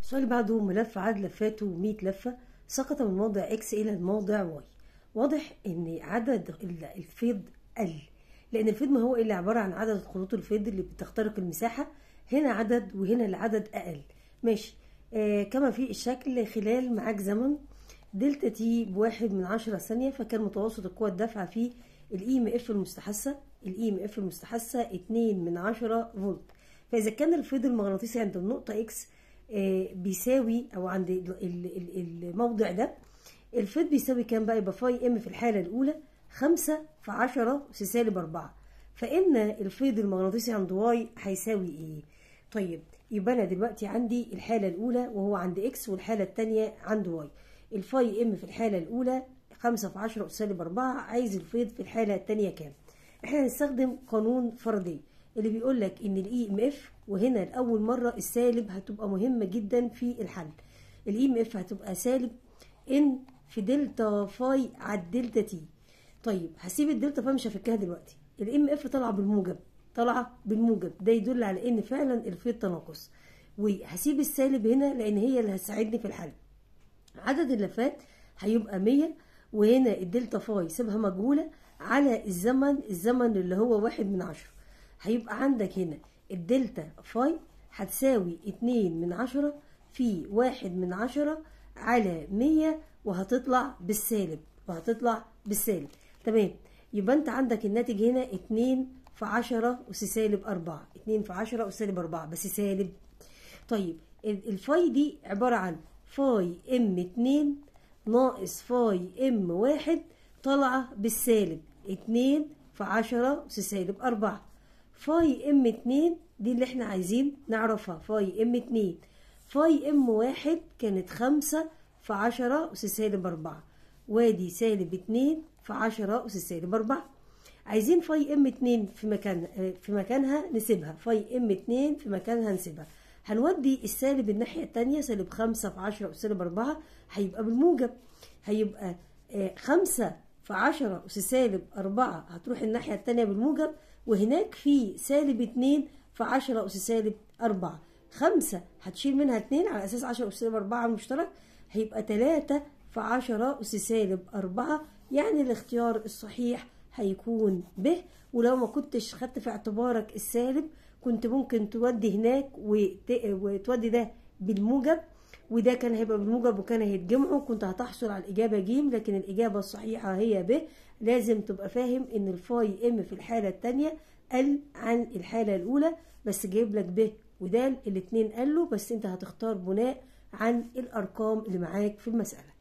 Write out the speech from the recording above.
السؤال اللي بعده ملف عدد لفاته 100 لفة سقط من موضع اكس إلى الموضع واي واضح إن عدد ال- الفيض قل لأن الفيض ما هو إلا عبارة عن عدد خطوط الفيض اللي بتخترق المساحة هنا عدد وهنا العدد أقل ماشي آه كما في الشكل خلال معاك زمن دلتا تي بواحد من عشرة ثانية فكان متوسط القوة الدافعة فيه الاي ام اف المستحثة الاي ام اف المستحثة اتنين من عشرة فولت فإذا كان الفيض المغناطيسي عند النقطة اكس آه، بيساوي او عند ال- ال- ال- الموضع ده الفيض بيساوي كام بقى يبقى فاي ام في الحالة الأولى خمسة في عشرة س سالب أربعة فإن الفيض المغناطيسي عند واي هيساوي ايه؟ طيب يبقى أنا دلوقتي عندي الحالة الأولى وهو عند اكس والحالة التانية عند واي الفاي ام في الحالة الأولى خمسة في عشرة أس سالب أربعة عايز الفيض في الحالة التانية كام؟ احنا هنستخدم قانون فردي اللي بيقول لك ان الاي ام اف وهنا لاول مره السالب هتبقى مهمه جدا في الحل الاي ام اف هتبقى سالب ان في دلتا فاي على الدلتا تي طيب هسيب الدلتا فاي مش هفكها دلوقتي الام اف طالعه بالموجب طالعه بالموجب ده يدل على ان فعلا الفيض تناقص وهسيب السالب هنا لان هي اللي هتساعدني في الحل عدد اللفات هيبقى 100 وهنا الدلتا فاي سيبها مجهولة على الزمن الزمن اللي هو واحد من عشرة هيبقى عندك هنا الدلتا فاي هتساوي اتنين من عشرة في واحد من عشرة على مية وهتطلع بالسالب وهتطلع بالسالب تمام يبقى انت عندك الناتج هنا اتنين في عشرة أس سالب أربعة اتنين في عشرة أس سالب أربعة بس سالب طيب ال- الفاي دي عبارة عن فاي ام اتنين ناقص فاي ام واحد طالعة بالسالب اتنين في عشرة أس سالب أربعة فاي ام اتنين دي اللي احنا عايزين نعرفها فاي ام اتنين فاي ام واحد كانت خمسة في عشرة أس سالب أربعة وادي سالب اتنين في عشرة أس سالب أربعة عايزين فاي ام اتنين في مكان في مكانها نسيبها فاي ام اتنين في مكانها نسيبها هنودي السالب الناحية التانية سالب خمسة في عشرة أس سالب أربعة هيبقى بالموجب هيبقى آه، خمسة في عشرة أس سالب أربعة هتروح الناحية التانية بالموجب وهناك في سالب اتنين في عشرة أس سالب أربعة خمسة هتشيل منها اتنين على أساس عشرة أس سالب أربعة المشترك هيبقى تلاتة في عشرة أس سالب أربعة يعني الاختيار الصحيح هيكون ب ولو ما كنتش خدت في اعتبارك السالب كنت ممكن تودي هناك وت... وتودي ده بالموجب وده كان هيبقى بالموجب وكان هيتجمعوا كنت هتحصل على الإجابة ج لكن الإجابة الصحيحة هي ب لازم تبقى فاهم إن الفاي ام في الحالة التانية قل عن الحالة الأولى بس جايب لك ب وده الاتنين قالوا بس انت هتختار بناء عن الأرقام اللي معاك في المسألة